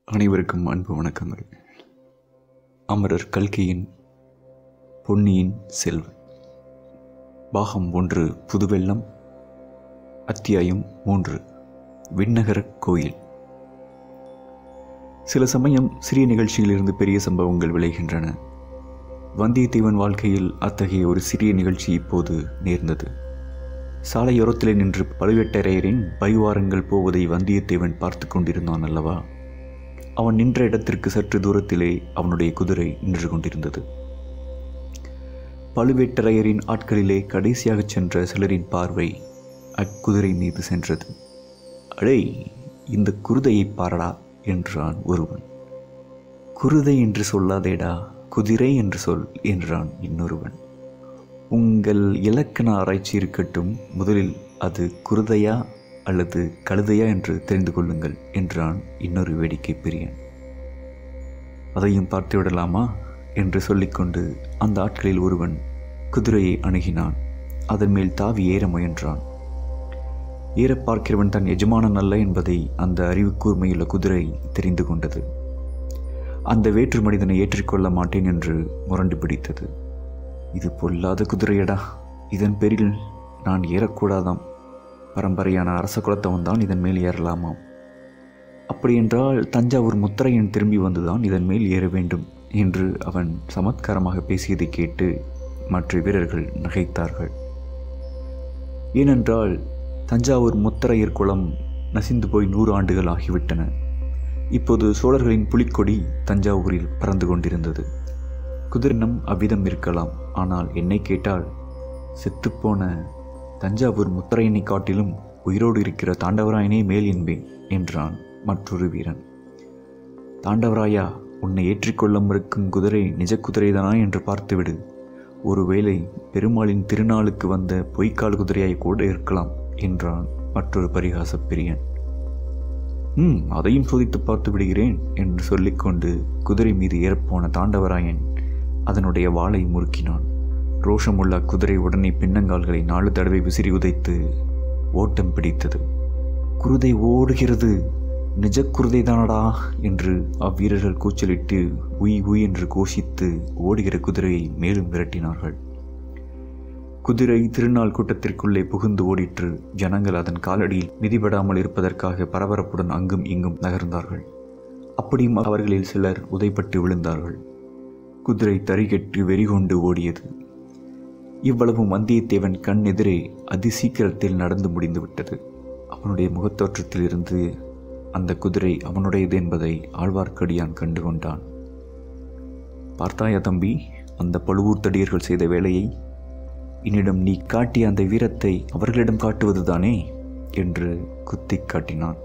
அனைவருக்கும் அன்பு வணக்கங்கள் அமரர் கல்கியின் பொன்னியின் செல்வன் பாகம் ஒன்று புதுவெள்ளம் அத்தியாயம் மூன்று விண்ணகர கோயில் சில சமயம் சிறிய நிகழ்ச்சியிலிருந்து பெரிய சம்பவங்கள் விளைகின்றன வந்தியத்தேவன் வாழ்க்கையில் அத்தகைய ஒரு சிறிய நிகழ்ச்சி இப்போது நேர்ந்தது சாலையோரத்திலே நின்று பழுவேட்டரையரின் பரிவாரங்கள் போவதை வந்தியத்தேவன் பார்த்து கொண்டிருந்தான் அல்லவா அவன் நின்ற இடத்திற்கு சற்று தூரத்திலே அவனுடைய குதிரை நின்று கொண்டிருந்தது பழுவேட்டரையரின் ஆட்களிலே கடைசியாக சென்ற சிலரின் பார்வை அக்குதிரை மீது சென்றது அடே இந்த குருதையை பாரடா என்றான் ஒருவன் குருதை என்று சொல்லாதேடா குதிரை என்று சொல் என்றான் இன்னொருவன் உங்கள் இலக்கண ஆராய்ச்சி இருக்கட்டும் முதலில் அது குருதையா அல்லது கழுதையா என்று தெரிந்து கொள்ளுங்கள் என்றான் இன்னொரு வேடிக்கை பிரியன் அதையும் பார்த்து விடலாமா என்று சொல்லிக்கொண்டு அந்த ஆட்களில் ஒருவன் குதிரையை அணுகினான் அதன் மேல் தாவி ஏற முயன்றான் ஏறப் பார்க்கிறவன் தன் எஜமானன் அல்ல என்பதை அந்த அறிவு கூர்மையுள்ள குதிரை தெரிந்து கொண்டது அந்த வேற்று மனிதனை ஏற்றிக்கொள்ள மாட்டேன் என்று முரண்டு பிடித்தது இது பொல்லாத குதிரையடா இதன் பேரில் நான் ஏறக்கூடாதாம் பரம்பரையான அரச குலத்தவன் தான் இதன் மேல் ஏறலாமாம் அப்படியென்றால் தஞ்சாவூர் முத்தரையன் திரும்பி வந்துதான் இதன் மேல் ஏற வேண்டும் என்று அவன் சமத்காரமாக பேசியதை கேட்டு மற்ற வீரர்கள் நகைத்தார்கள் ஏனென்றால் தஞ்சாவூர் முத்தரையர் குலம் நசிந்து போய் நூறு ஆண்டுகள் ஆகிவிட்டன இப்போது சோழர்களின் புலிக்கொடி தஞ்சாவூரில் பறந்து கொண்டிருந்தது குதிரினம் அவ்விதம் இருக்கலாம் ஆனால் என்னை கேட்டால் செத்துப்போன தஞ்சாவூர் முத்தரையனை காட்டிலும் உயிரோடு இருக்கிற தாண்டவராயனே மேல் என்பேன் என்றான் மற்றொரு வீரன் தாண்டவராயா உன்னை ஏற்றிக்கொள்ள மறுக்கும் குதிரை நிஜ குதிரைதானா என்று பார்த்துவிடு ஒருவேளை பெருமாளின் திருநாளுக்கு வந்த பொய்க்கால் குதிரையாய் கூட இருக்கலாம் என்றான் மற்றொரு பரிகாச பிரியன் ம் அதையும் சோதித்து பார்த்து விடுகிறேன் என்று சொல்லிக்கொண்டு குதிரை மீது ஏறப்போன தாண்டவராயன் அதனுடைய வாளை முறுக்கினான் ரோஷமுள்ள குதிரை உடனே பின்னங்கால்களை நாலு தடவை விசிறி உதைத்து ஓட்டம் பிடித்தது குருதை ஓடுகிறது நிஜ குருதை தானடா என்று அவ்வீரர்கள் கூச்சலிட்டு உய் உய் என்று கோஷித்து ஓடுகிற குதிரையை மேலும் விரட்டினார்கள் குதிரை திருநாள் கூட்டத்திற்குள்ளே புகுந்து ஓடிற்று ஜனங்கள் அதன் காலடியில் மிதிபடாமல் இருப்பதற்காக பரபரப்புடன் அங்கும் இங்கும் நகர்ந்தார்கள் அப்படியும் அவர்களில் சிலர் உதைப்பட்டு விழுந்தார்கள் குதிரை தறிகெட்டு வெறிகொண்டு ஓடியது இவ்வளவும் வந்தியத்தேவன் கண் எதிரே அதிசீக்கிரத்தில் நடந்து முடிந்துவிட்டது அவனுடைய முகத்தோற்றத்தில் இருந்து அந்த குதிரை அவனுடையது என்பதை ஆழ்வார்க்கடியான் கண்டு கொண்டான் பார்த்தாயா தம்பி அந்த பழுவூர் தடியர்கள் செய்த வேலையை என்னிடம் நீ காட்டிய அந்த வீரத்தை அவர்களிடம் காட்டுவதுதானே என்று குத்தி காட்டினான்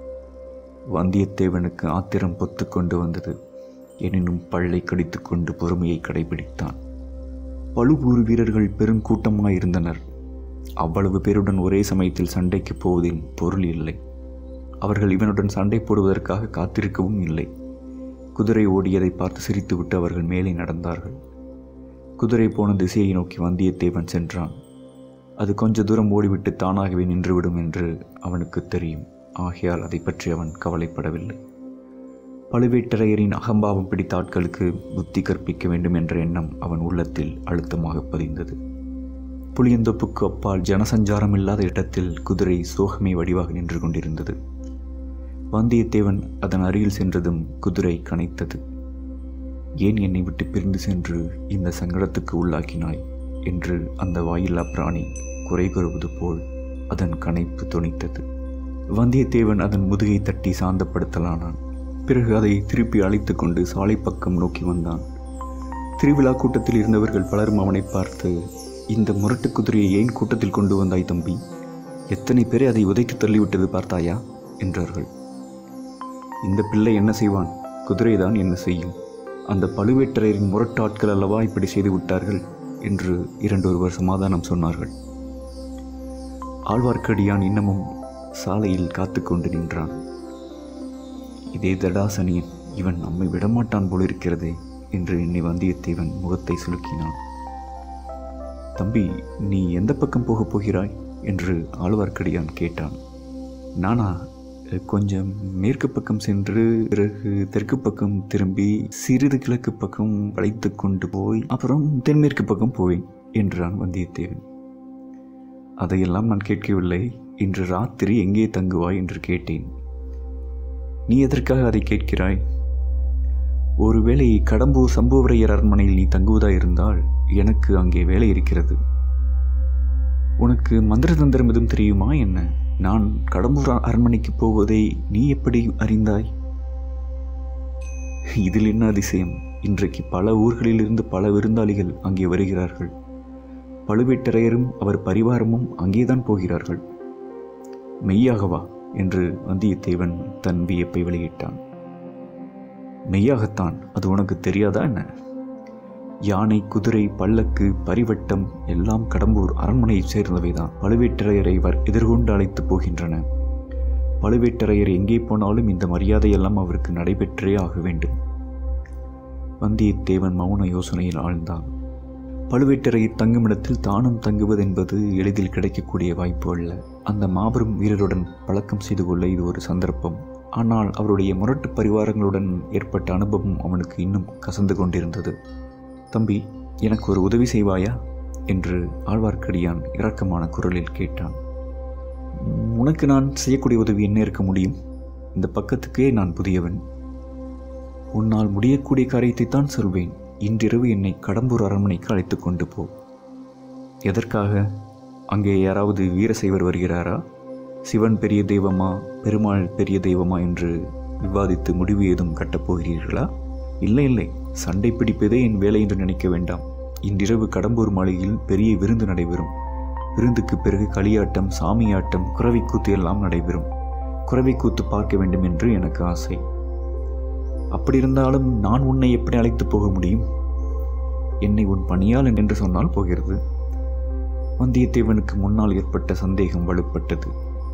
வந்தியத்தேவனுக்கு ஆத்திரம் பொத்து கொண்டு வந்தது எனினும் பல்லை கடித்துக்கொண்டு பொறுமையை கடைபிடித்தான் பழுவூர் வீரர்கள் பெருங்கூட்டமாயிருந்தனர் அவ்வளவு பேருடன் ஒரே சமயத்தில் சண்டைக்கு போவதில் பொருள் இல்லை அவர்கள் இவனுடன் சண்டை போடுவதற்காக காத்திருக்கவும் இல்லை குதிரை ஓடியதை பார்த்து சிரித்துவிட்டு அவர்கள் மேலே நடந்தார்கள் குதிரை போன திசையை நோக்கி வந்தியத்தேவன் சென்றான் அது கொஞ்ச தூரம் ஓடிவிட்டு தானாகவே நின்றுவிடும் என்று அவனுக்கு தெரியும் ஆகையால் அதை பற்றி அவன் கவலைப்படவில்லை பழுவேட்டரையரின் அகம்பாவம் பிடித்த ஆட்களுக்கு புத்தி கற்பிக்க வேண்டும் என்ற எண்ணம் அவன் உள்ளத்தில் அழுத்தமாக பதிந்தது புளியந்தோப்புக்கு அப்பால் ஜனசஞ்சாரம் இல்லாத இடத்தில் குதிரை சோகமே வடிவாக நின்று கொண்டிருந்தது வந்தியத்தேவன் அதன் அருகில் சென்றதும் குதிரை கனைத்தது ஏன் என்னை விட்டு பிரிந்து சென்று இந்த சங்கடத்துக்கு உள்ளாக்கினாய் என்று அந்த வாயில்லா பிராணி குறை கூறுவது போல் அதன் கனைப்பு துணித்தது வந்தியத்தேவன் அதன் முதுகை தட்டி சாந்தப்படுத்தலானான் பிறகு அதை திருப்பி அழைத்து கொண்டு சாலை பக்கம் நோக்கி வந்தான் திருவிழா கூட்டத்தில் இருந்தவர்கள் பலரும் அவனை பார்த்து இந்த முரட்டு குதிரையை ஏன் கூட்டத்தில் கொண்டு வந்தாய் தம்பி எத்தனை பேரை அதை உதைத்து தள்ளிவிட்டது பார்த்தாயா என்றார்கள் இந்த பிள்ளை என்ன செய்வான் குதிரைதான் என்ன செய்யும் அந்த பழுவேட்டரையரின் முரட்டு ஆட்கள் அல்லவா இப்படி செய்து விட்டார்கள் என்று இரண்டொருவர் சமாதானம் சொன்னார்கள் ஆழ்வார்க்கடியான் இன்னமும் சாலையில் காத்து கொண்டு நின்றான் இதே தடாசனியன் இவன் நம்மை விடமாட்டான் போலிருக்கிறதே என்று எண்ணி வந்தியத்தேவன் முகத்தை சுலுக்கினான் தம்பி நீ எந்த பக்கம் போகப் போகிறாய் என்று ஆழ்வார்க்கடியான் கேட்டான் நானா கொஞ்சம் மேற்கு பக்கம் சென்று பிறகு தெற்கு பக்கம் திரும்பி சிறிது கிழக்கு பக்கம் வளைத்து கொண்டு போய் அப்புறம் தென்மேற்கு பக்கம் போவேன் என்றான் வந்தியத்தேவன் அதையெல்லாம் நான் கேட்கவில்லை இன்று ராத்திரி எங்கே தங்குவாய் என்று கேட்டேன் நீ எதற்காக அதை கேட்கிறாய் ஒருவேளை கடம்பூர் சம்புவரையர் அரண்மனையில் நீ தங்குவதா இருந்தால் எனக்கு அங்கே வேலை இருக்கிறது உனக்கு மந்திர தந்திரம் எதுவும் தெரியுமா என்ன நான் கடம்பூர் அரண்மனைக்கு போவதை நீ எப்படி அறிந்தாய் இதில் என்ன அதிசயம் இன்றைக்கு பல ஊர்களிலிருந்து பல விருந்தாளிகள் அங்கே வருகிறார்கள் பழுவேட்டரையரும் அவர் பரிவாரமும் அங்கேதான் போகிறார்கள் மெய்யாகவா என்று வந்தியத்தேவன் தன் வியப்பை வெளியிட்டான் மெய்யாகத்தான் அது உனக்கு தெரியாதா என்ன யானை குதிரை பல்லக்கு பரிவட்டம் எல்லாம் கடம்பூர் அரண்மனையைச் சேர்ந்தவைதான் பழுவேட்டரையரை வர் எதிர்கொண்டு அழைத்து போகின்றன பழுவேட்டரையர் எங்கே போனாலும் இந்த மரியாதையெல்லாம் அவருக்கு நடைபெற்றே ஆக வேண்டும் வந்தியத்தேவன் மௌன யோசனையில் ஆழ்ந்தான் பழுவேட்டரையர் தங்குமிடத்தில் தானும் தங்குவதென்பது எளிதில் கிடைக்கக்கூடிய வாய்ப்பு அல்ல அந்த மாபெரும் வீரருடன் பழக்கம் செய்து கொள்ள இது ஒரு சந்தர்ப்பம் ஆனால் அவருடைய முரட்டு பரிவாரங்களுடன் ஏற்பட்ட அனுபவம் அவனுக்கு இன்னும் கசந்து கொண்டிருந்தது தம்பி எனக்கு ஒரு உதவி செய்வாயா என்று ஆழ்வார்க்கடியான் இரக்கமான குரலில் கேட்டான் உனக்கு நான் செய்யக்கூடிய உதவி என்ன இருக்க முடியும் இந்த பக்கத்துக்கே நான் புதியவன் உன்னால் முடியக்கூடிய காரியத்தை தான் சொல்வேன் இன்றிரவு என்னை கடம்பூர் அரண்மனைக்கு அழைத்து கொண்டு போ எதற்காக அங்கே யாராவது வீரசைவர் வருகிறாரா சிவன் பெரிய தெய்வமா பெருமாள் பெரிய தெய்வமா என்று விவாதித்து முடிவு ஏதும் கட்டப்போகிறீர்களா இல்லை இல்லை சண்டை பிடிப்பதே என் வேலை என்று நினைக்க வேண்டாம் இன்றிரவு கடம்பூர் மாளிகையில் பெரிய விருந்து நடைபெறும் விருந்துக்கு பிறகு களியாட்டம் சாமியாட்டம் குறவைக்கூத்து எல்லாம் நடைபெறும் குறவைக்கூத்து பார்க்க வேண்டும் என்று எனக்கு ஆசை அப்படி இருந்தாலும் நான் உன்னை எப்படி அழைத்து போக முடியும் என்னை உன் பணியால் என்று சொன்னால் போகிறது வந்தியத்தேவனுக்கு முன்னால் ஏற்பட்ட சந்தேகம் வலுப்பட்டது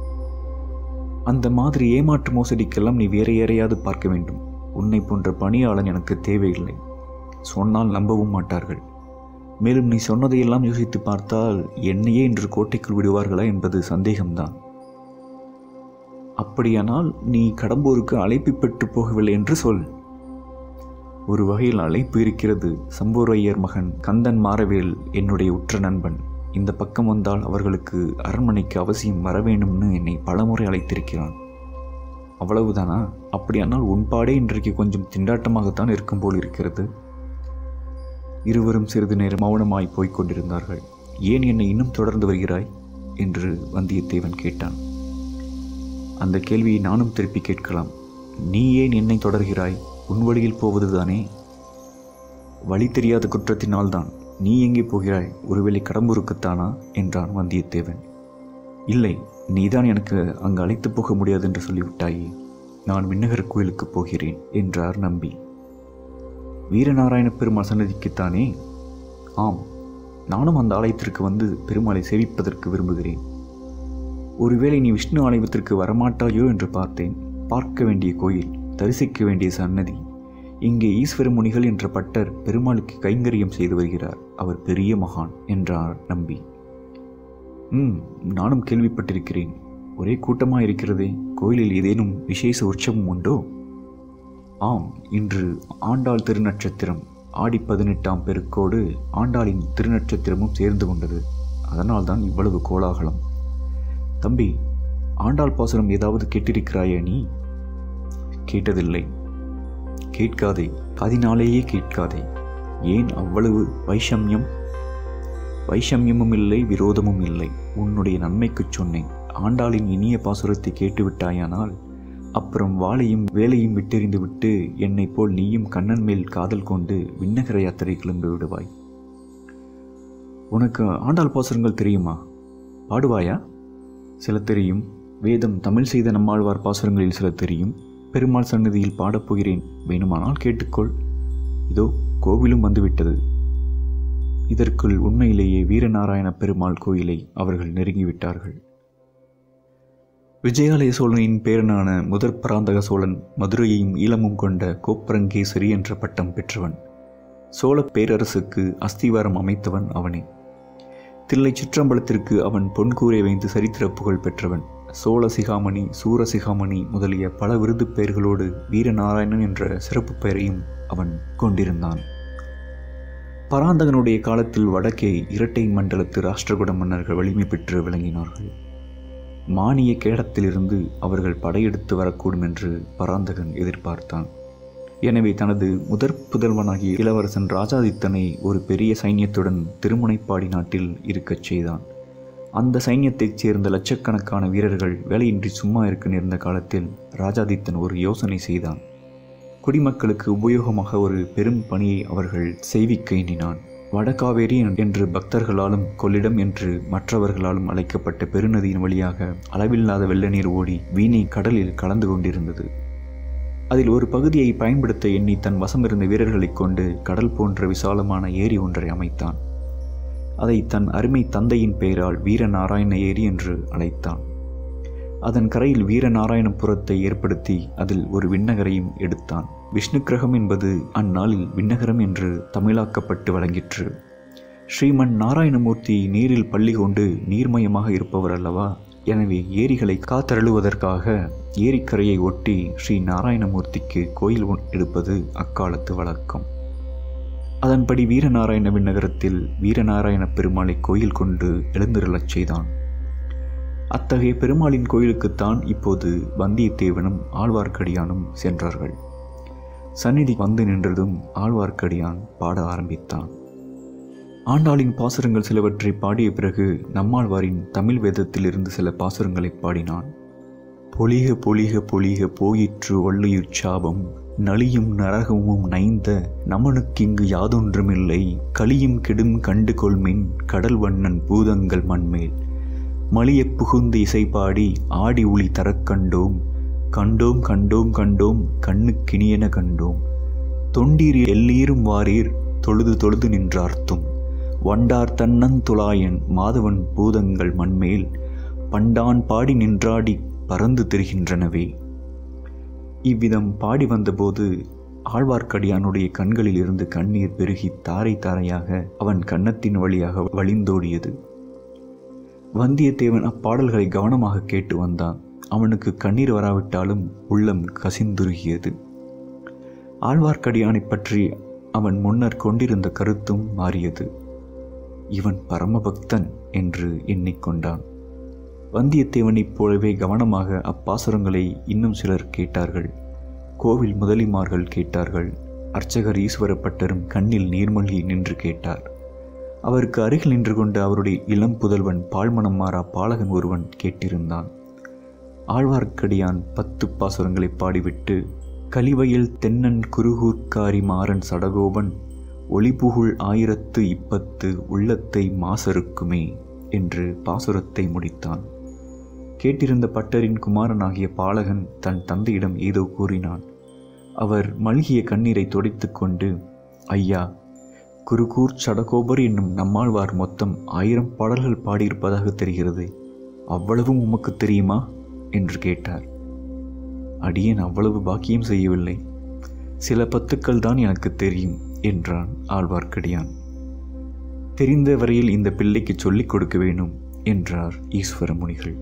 அந்த மாதிரி ஏமாற்று மோசடிக்கெல்லாம் நீ வேற யாரையாவது பார்க்க வேண்டும் உன்னை போன்ற பணியாளன் எனக்கு தேவையில்லை சொன்னால் நம்பவும் மாட்டார்கள் மேலும் நீ சொன்னதையெல்லாம் யோசித்து பார்த்தால் என்னையே இன்று கோட்டைக்குள் விடுவார்களா என்பது சந்தேகம்தான் அப்படியானால் நீ கடம்பூருக்கு அழைப்பு பெற்று போகவில்லை என்று சொல் ஒரு வகையில் அழைப்பு இருக்கிறது சம்பூரையர் மகன் கந்தன் மாறவேல் என்னுடைய உற்ற நண்பன் இந்த பக்கம் வந்தால் அவர்களுக்கு அரண்மனைக்கு அவசியம் வர வேண்டும்னு என்னை பலமுறை அழைத்திருக்கிறான் அவ்வளவுதானா அப்படியானால் உன்பாடே இன்றைக்கு கொஞ்சம் திண்டாட்டமாகத்தான் இருக்கும் போல் இருக்கிறது இருவரும் சிறிது நேரம் மௌனமாய் போய்க் கொண்டிருந்தார்கள் ஏன் என்னை இன்னும் தொடர்ந்து வருகிறாய் என்று வந்தியத்தேவன் கேட்டான் அந்த கேள்வியை நானும் திருப்பி கேட்கலாம் நீ ஏன் என்னை தொடர்கிறாய் உன் வழியில் போவதுதானே வழி தெரியாத குற்றத்தினால்தான் நீ எங்கே போகிறாய் ஒருவேளை கடம்பூருக்குத்தானா என்றான் வந்தியத்தேவன் இல்லை நீதான் எனக்கு அங்கு அழைத்து போக முடியாது என்று சொல்லிவிட்டாயே நான் விண்ணகர் கோயிலுக்கு போகிறேன் என்றார் நம்பி வீரநாராயண பெருமாள் சன்னதிக்குத்தானே ஆம் நானும் அந்த ஆலயத்திற்கு வந்து பெருமாளை சேவிப்பதற்கு விரும்புகிறேன் ஒருவேளை நீ விஷ்ணு ஆலயத்திற்கு வரமாட்டாயோ என்று பார்த்தேன் பார்க்க வேண்டிய கோயில் தரிசிக்க வேண்டிய சன்னதி இங்கே ஈஸ்வர முனிகள் என்ற பட்டர் பெருமாளுக்கு கைங்கரியம் செய்து வருகிறார் அவர் பெரிய மகான் என்றார் நம்பி ம் நானும் கேள்விப்பட்டிருக்கிறேன் ஒரே கூட்டமாக இருக்கிறதே கோயிலில் ஏதேனும் விசேஷ உற்சவம் உண்டோ ஆம் இன்று ஆண்டாள் திருநட்சத்திரம் ஆடி பதினெட்டாம் பெருக்கோடு ஆண்டாளின் திருநட்சத்திரமும் சேர்ந்து கொண்டது அதனால்தான் இவ்வளவு கோலாகலம் தம்பி ஆண்டாள் பாசுரம் ஏதாவது கேட்டிருக்கிறாயே நீ கேட்டதில்லை கேட்காதே காதினாலேயே கேட்காதே ஏன் அவ்வளவு வைஷமியம் வைஷமியமும் இல்லை விரோதமும் இல்லை உன்னுடைய நன்மைக்குச் சொன்னேன் ஆண்டாளின் இனிய பாசுரத்தை கேட்டுவிட்டாயானால் அப்புறம் வாளையும் வேலையும் விட்டெறிந்து விட்டு என்னைப் போல் நீயும் கண்ணன் மேல் காதல் கொண்டு விண்ணகர யாத்திரை கிளம்பி விடுவாய் உனக்கு ஆண்டாள் பாசுரங்கள் தெரியுமா பாடுவாயா சில தெரியும் வேதம் தமிழ் செய்த நம்மாழ்வார் பாசுரங்களில் சில தெரியும் பெருமாள் சன்னதியில் பாடப்போகிறேன் வேணுமானால் கேட்டுக்கொள் இதோ கோவிலும் வந்துவிட்டது இதற்குள் உண்மையிலேயே வீரநாராயண பெருமாள் கோயிலை அவர்கள் நெருங்கிவிட்டார்கள் விஜயாலய சோழனின் பேரனான முதற் பராந்தக சோழன் மதுரையையும் ஈழமும் கொண்ட கோப்பரங்கேசரி என்ற பட்டம் பெற்றவன் சோழ பேரரசுக்கு அஸ்திவாரம் அமைத்தவன் அவனே தில்லை சிற்றம்பலத்திற்கு அவன் பொன்கூரை வைத்து சரித்திர புகழ் பெற்றவன் சோழ சிகாமணி சூரசிகாமணி முதலிய பல விருது பெயர்களோடு வீரநாராயணன் என்ற சிறப்பு பெயரையும் அவன் கொண்டிருந்தான் பராந்தகனுடைய காலத்தில் வடக்கே இரட்டை மண்டலத்து ராஷ்டிரகூட மன்னர்கள் வலிமை பெற்று விளங்கினார்கள் மானிய கேடத்திலிருந்து அவர்கள் படையெடுத்து வரக்கூடும் என்று பராந்தகன் எதிர்பார்த்தான் எனவே தனது முதற் புதல்வனாகிய இளவரசன் ராஜாதித்தனை ஒரு பெரிய சைன்யத்துடன் திருமுனைப்பாடி நாட்டில் இருக்கச் செய்தான் அந்த சைன்யத்தைச் சேர்ந்த லட்சக்கணக்கான வீரர்கள் வேலையின்றி சும்மா இருக்க நேர்ந்த காலத்தில் ராஜாதித்தன் ஒரு யோசனை செய்தான் குடிமக்களுக்கு உபயோகமாக ஒரு பெரும் பணியை அவர்கள் செய்விக்க எண்ணினான் வடகாவேரி என்று பக்தர்களாலும் கொள்ளிடம் என்று மற்றவர்களாலும் அழைக்கப்பட்ட பெருநதியின் வழியாக அளவில்லாத வெள்ள நீர் ஓடி வீணை கடலில் கலந்து கொண்டிருந்தது அதில் ஒரு பகுதியை பயன்படுத்த எண்ணி தன் வசமிருந்த வீரர்களைக் கொண்டு கடல் போன்ற விசாலமான ஏரி ஒன்றை அமைத்தான் அதை தன் அருமை தந்தையின் பெயரால் வீரநாராயண ஏரி என்று அழைத்தான் அதன் கரையில் வீரநாராயணபுரத்தை ஏற்படுத்தி அதில் ஒரு விண்ணகரையும் எடுத்தான் விஷ்ணு கிரகம் என்பது அந்நாளில் விண்ணகரம் என்று தமிழாக்கப்பட்டு வழங்கிற்று ஸ்ரீமன் நாராயணமூர்த்தி நீரில் பள்ளி கொண்டு நீர்மயமாக இருப்பவர் அல்லவா எனவே ஏரிகளை காத்தருளுவதற்காக ஏரிக்கரையை ஒட்டி ஸ்ரீ நாராயணமூர்த்திக்கு கோயில் எடுப்பது அக்காலத்து வழக்கம் அதன்படி வீரநாராயண விண்ணகரத்தில் வீரநாராயண பெருமாளை கோயில் கொண்டு எழுந்திருளச் செய்தான் அத்தகைய பெருமாளின் கோயிலுக்குத்தான் இப்போது வந்தியத்தேவனும் ஆழ்வார்க்கடியானும் சென்றார்கள் சந்நிதி வந்து நின்றதும் ஆழ்வார்க்கடியான் பாட ஆரம்பித்தான் ஆண்டாளின் பாசுரங்கள் சிலவற்றை பாடிய பிறகு நம்மாழ்வாரின் தமிழ் வேதத்திலிருந்து சில பாசுரங்களை பாடினான் பொலிக பொலிக பொலிக போயிற்று வள்ளியுச் சாபம் நலியும் நரகமும் நைந்த நமனுக்கிங்கு யாதொன்றுமில்லை களியும் கெடும் கண்டு கொள்மின் கடல் வண்ணன் பூதங்கள் மண்மேல் மலிய புகுந்து இசைப்பாடி ஆடி ஒளி தரக் கண்டோம் கண்டோம் கண்டோம் கண்டோம் கண்ணுக்கினியென கண்டோம் தொண்டீர் எல்லீரும் வாரீர் தொழுது தொழுது நின்றார்த்தும் வண்டார் தன்னன் துளாயன் மாதவன் பூதங்கள் மண்மேல் பண்டான் பாடி நின்றாடி பறந்து திரிகின்றனவே இவ்விதம் பாடி வந்தபோது ஆழ்வார்க்கடியானுடைய கண்களில் இருந்து கண்ணீர் பெருகி தாரை தாரையாக அவன் கன்னத்தின் வழியாக வழிந்தோடியது வந்தியத்தேவன் அப்பாடல்களை கவனமாக கேட்டு வந்தான் அவனுக்கு கண்ணீர் வராவிட்டாலும் உள்ளம் கசிந்துருகியது ஆழ்வார்க்கடியானை பற்றி அவன் முன்னர் கொண்டிருந்த கருத்தும் மாறியது இவன் பரமபக்தன் என்று எண்ணிக்கொண்டான் வந்தியத்தேவனைப் போலவே கவனமாக அப்பாசுரங்களை இன்னும் சிலர் கேட்டார்கள் கோவில் முதலிமார்கள் கேட்டார்கள் அர்ச்சகர் ஈஸ்வரப்பட்டரும் கண்ணில் நீர்மல்கி நின்று கேட்டார் அவருக்கு அருகில் நின்று கொண்டு அவருடைய இளம் புதல்வன் பால்மணம் மாறா பாலகன் ஒருவன் கேட்டிருந்தான் ஆழ்வார்க்கடியான் பத்து பாசுரங்களை பாடிவிட்டு கலிவயல் தென்னன் குருகூர்க்காரி மாறன் சடகோபன் ஒளிபுகுள் ஆயிரத்து இப்பத்து உள்ளத்தை மாசருக்குமே என்று பாசுரத்தை முடித்தான் கேட்டிருந்த பட்டரின் குமாரனாகிய பாலகன் தன் தந்தையிடம் ஏதோ கூறினான் அவர் மல்கிய கண்ணீரை துடைத்து கொண்டு ஐயா குருகூர் சடகோபர் என்னும் நம்மாழ்வார் மொத்தம் ஆயிரம் பாடல்கள் பாடியிருப்பதாக தெரிகிறது அவ்வளவும் உமக்கு தெரியுமா என்று கேட்டார் அடியேன் அவ்வளவு பாக்கியம் செய்யவில்லை சில பத்துக்கள் தான் எனக்கு தெரியும் என்றான் ஆழ்வார்க்கடியான் தெரிந்த வரையில் இந்த பிள்ளைக்கு சொல்லிக் கொடுக்க வேண்டும் என்றார் ஈஸ்வர முனிகள்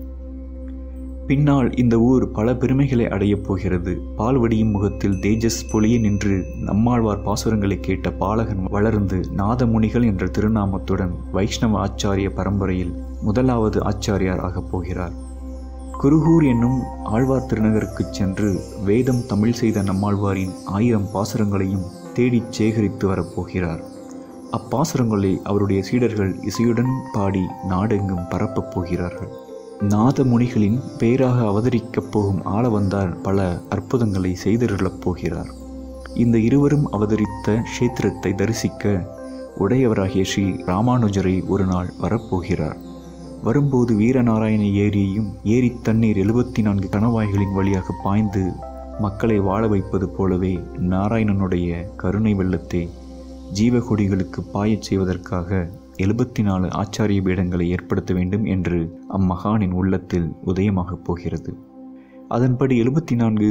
பின்னால் இந்த ஊர் பல பெருமைகளை அடையப் போகிறது பால்வடியும் முகத்தில் தேஜஸ் பொலிய நின்று நம்மாழ்வார் பாசுரங்களை கேட்ட பாலகன் வளர்ந்து நாதமுனிகள் என்ற திருநாமத்துடன் வைஷ்ணவ ஆச்சாரிய பரம்பரையில் முதலாவது ஆச்சாரியார் ஆகப் போகிறார் குருகூர் என்னும் ஆழ்வார் திருநகருக்குச் சென்று வேதம் தமிழ் செய்த நம்மாழ்வாரின் ஆயிரம் பாசுரங்களையும் தேடிச் சேகரித்து வரப்போகிறார் அப்பாசுரங்களை அவருடைய சீடர்கள் இசையுடன் பாடி நாடெங்கும் பரப்பப் போகிறார்கள் நாதமுனிகளின் பேராக அவதரிக்கப் போகும் ஆளவந்தார் பல அற்புதங்களை செய்திருளப் போகிறார் இந்த இருவரும் அவதரித்த க்ஷேத்திரத்தை தரிசிக்க உடையவராகிய ஸ்ரீ ராமானுஜரை ஒரு நாள் வரப்போகிறார் வரும்போது வீரநாராயண ஏரியையும் ஏரி தண்ணீர் எழுபத்தி நான்கு கணவாய்களின் வழியாக பாய்ந்து மக்களை வாழ வைப்பது போலவே நாராயணனுடைய கருணை வெள்ளத்தை ஜீவகொடிகளுக்கு பாயச் செய்வதற்காக எழுபத்தி நாலு ஆச்சாரிய பீடங்களை ஏற்படுத்த வேண்டும் என்று அம்மகானின் உள்ளத்தில் உதயமாகப் போகிறது அதன்படி எழுபத்தி நான்கு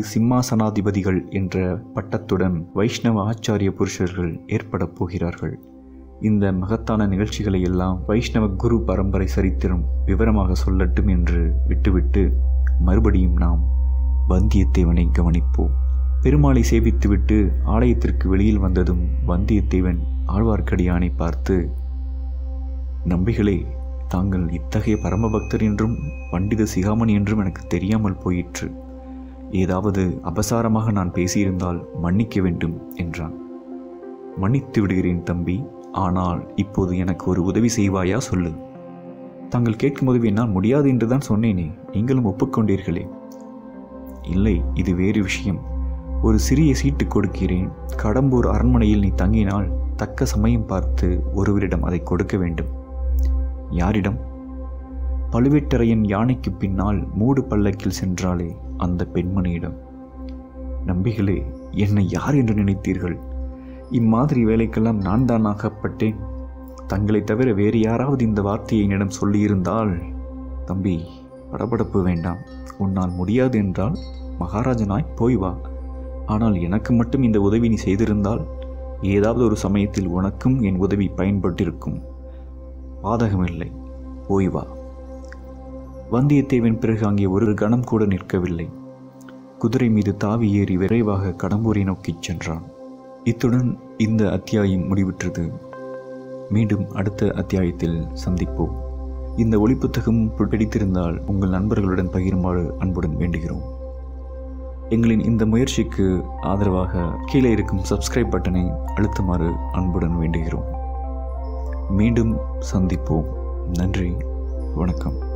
சிம்மாசனாதிபதிகள் என்ற பட்டத்துடன் வைஷ்ணவ ஆச்சாரிய புருஷர்கள் ஏற்படப் போகிறார்கள் இந்த மகத்தான நிகழ்ச்சிகளை எல்லாம் வைஷ்ணவ குரு பரம்பரை சரித்திரம் விவரமாக சொல்லட்டும் என்று விட்டுவிட்டு மறுபடியும் நாம் வந்தியத்தேவனை கவனிப்போம் பெருமாளை சேவித்துவிட்டு ஆலயத்திற்கு வெளியில் வந்ததும் வந்தியத்தேவன் ஆழ்வார்க்கடியானை பார்த்து நம்பிகளே தாங்கள் இத்தகைய பரமபக்தர் என்றும் பண்டித சிகாமணி என்றும் எனக்கு தெரியாமல் போயிற்று ஏதாவது அபசாரமாக நான் பேசியிருந்தால் மன்னிக்க வேண்டும் என்றான் மன்னித்து விடுகிறேன் தம்பி ஆனால் இப்போது எனக்கு ஒரு உதவி செய்வாயா சொல்லு தாங்கள் கேட்கும் உதவி என்னால் முடியாது என்று தான் சொன்னேனே நீங்களும் ஒப்புக்கொண்டீர்களே இல்லை இது வேறு விஷயம் ஒரு சிறிய சீட்டு கொடுக்கிறேன் கடம்பூர் அரண்மனையில் நீ தங்கினால் தக்க சமயம் பார்த்து ஒருவரிடம் அதை கொடுக்க வேண்டும் யாரிடம் பழுவேட்டரையன் யானைக்கு பின்னால் மூடு பல்லக்கில் சென்றாலே அந்த பெண்மணியிடம் நம்பிகளே என்னை யார் என்று நினைத்தீர்கள் இம்மாதிரி வேலைக்கெல்லாம் நான் தான் ஆகப்பட்டேன் தங்களை தவிர வேறு யாராவது இந்த வார்த்தையை என்னிடம் சொல்லியிருந்தால் தம்பி படபடப்பு வேண்டாம் உன்னால் முடியாது என்றால் மகாராஜனாய் போய் வா ஆனால் எனக்கு மட்டும் இந்த உதவி நீ செய்திருந்தால் ஏதாவது ஒரு சமயத்தில் உனக்கும் என் உதவி பயன்பட்டிருக்கும் பாதகமில்லை போய் வா வந்தியத்தேவன் பிறகு அங்கே ஒரு கணம் கூட நிற்கவில்லை குதிரை மீது தாவி ஏறி விரைவாக கடம்பூரை நோக்கிச் சென்றான் இத்துடன் இந்த அத்தியாயம் முடிவுற்றது மீண்டும் அடுத்த அத்தியாயத்தில் சந்திப்போம் இந்த ஒளிப்புத்தகம் பிடித்திருந்தால் உங்கள் நண்பர்களுடன் பகிருமாறு அன்புடன் வேண்டுகிறோம் எங்களின் இந்த முயற்சிக்கு ஆதரவாக கீழே இருக்கும் சப்ஸ்கிரைப் பட்டனை அழுத்துமாறு அன்புடன் வேண்டுகிறோம் மீண்டும் சந்திப்போம் நன்றி வணக்கம்